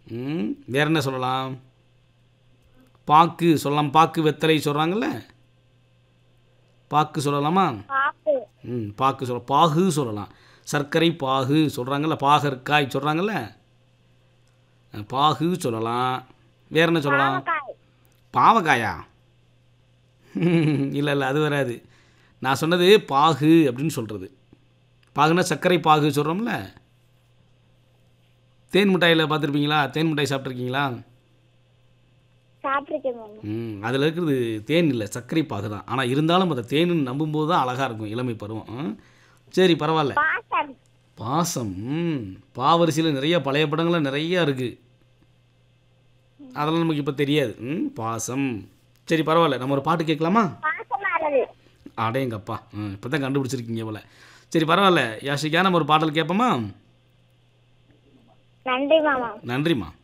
ம் வேற என்ன சொல்லலாம் பாக்கு சொல்லலாம் பாக்கு வெத்தலை சொல்கிறாங்கல்ல பாக்கு சொல்லலாமா பாப்பு ம் பாக்கு சொல்ல பாகு சொல்லலாம் சர்க்கரை பாகு சொல்கிறாங்கல்ல பாகற்காய் சொல்கிறாங்கல்ல அஹ், பாகு சொல்லலாம் வேற என்ன சொல்லலாம் பாவக்காய் பாவக்காயா இல்லை இல்லை அது வராது நான் சொன்னது பாகு அப்படின்னு சொல்கிறது பாகுனா சர்க்கரை பாகு சொல்கிறோம்ல தேன் மிட்டாயில் பார்த்துருப்பீங்களா தேன் மிட்டாய் சாப்பிட்ருக்கீங்களா சாப்பிட்டுருக்கேன் மாமா ம் அதில் இருக்கிறது தேன் இல்லை சர்க்கரை பாகு தான் ஆனால் இருந்தாலும் அதை தேனுன்னு நம்பும்போது தான் அழகாக இருக்கும் இளமை பருவம் ம். சரி பரவாயில்ல பாசம் பாசம் ம் பாவரிசையில் நிறைய பழைய படங்கள்லாம் நிறைய இருக்குது அதெல்லாம் நமக்கு இப்போ தெரியாது ம் பாசம் சரி பரவாயில்ல நம்ம ஒரு பாட்டு கேட்கலாமா பாசமானது அடேங்கப்பா ம் இப்போ தான் கண்டுபிடிச்சிருக்கீங்க போல சரி பரவாயில்ல யாஷிக்கா நம்ம ஒரு பாடல் கேட்போமா நன்றி மாமா நன்றிம்மா